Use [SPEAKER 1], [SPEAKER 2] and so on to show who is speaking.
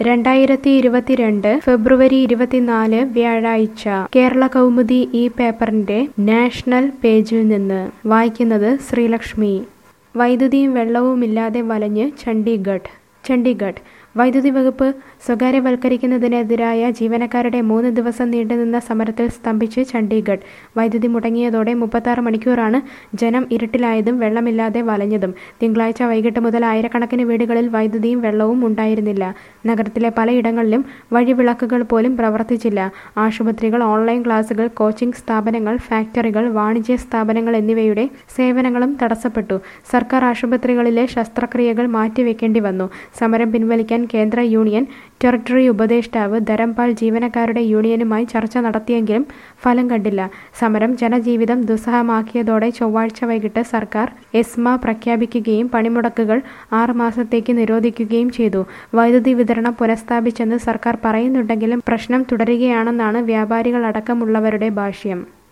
[SPEAKER 1] രണ്ടായിരത്തി ഇരുപത്തിരണ്ട് ഫെബ്രുവരി ഇരുപത്തിനാല് വ്യാഴാഴ്ച കേരള കൗമുദി ഈ പേപ്പറിന്റെ നാഷണൽ പേജിൽ നിന്ന് വായിക്കുന്നത് ശ്രീലക്ഷ്മി വൈദ്യുതിയും വെള്ളവുമില്ലാതെ വലഞ്ഞ് ചണ്ഡീഗഡ് ചണ്ഡീഗഡ് വൈദ്യുതി വകുപ്പ് സ്വകാര്യവൽക്കരിക്കുന്നതിനെതിരായ ജീവനക്കാരുടെ മൂന്ന് ദിവസം നീണ്ടുനിന്ന സമരത്തിൽ സ്തംഭിച്ച് ചണ്ഡീഗഡ് വൈദ്യുതി മുടങ്ങിയതോടെ മുപ്പത്താറ് മണിക്കൂറാണ് ജനം ഇരുട്ടിലായതും വെള്ളമില്ലാതെ വലഞ്ഞതും തിങ്കളാഴ്ച വൈകിട്ട് മുതൽ ആയിരക്കണക്കിന് വീടുകളിൽ വൈദ്യുതിയും വെള്ളവും ഉണ്ടായിരുന്നില്ല നഗരത്തിലെ പലയിടങ്ങളിലും വഴിവിളക്കുകൾ പോലും പ്രവർത്തിച്ചില്ല ആശുപത്രികൾ ഓൺലൈൻ ക്ലാസുകൾ കോച്ചിംഗ് സ്ഥാപനങ്ങൾ ഫാക്ടറികൾ വാണിജ്യ സ്ഥാപനങ്ങൾ എന്നിവയുടെ സേവനങ്ങളും തടസ്സപ്പെട്ടു സർക്കാർ ആശുപത്രികളിലെ ശസ്ത്രക്രിയകൾ മാറ്റിവെക്കേണ്ടി വന്നു സമരം പിൻവലിക്കാൻ കേന്ദ്ര യൂണിയൻ ടെറിട്ടറി ഉപദേഷ്ടാവ് ധരംപാൽ ജീവനക്കാരുടെ യൂണിയനുമായി ചർച്ച നടത്തിയെങ്കിലും ഫലം കണ്ടില്ല സമരം ജനജീവിതം ദുസ്സഹമാക്കിയതോടെ ചൊവ്വാഴ്ച വൈകിട്ട് സർക്കാർ എസ്മ പ്രഖ്യാപിക്കുകയും പണിമുടക്കുകൾ ആറ് മാസത്തേക്ക് നിരോധിക്കുകയും ചെയ്തു വൈദ്യുതി വിതരണം പുനഃസ്ഥാപിച്ചെന്ന് സർക്കാർ പറയുന്നുണ്ടെങ്കിലും പ്രശ്നം തുടരുകയാണെന്നാണ് വ്യാപാരികളടക്കമുള്ളവരുടെ ഭാഷ്യം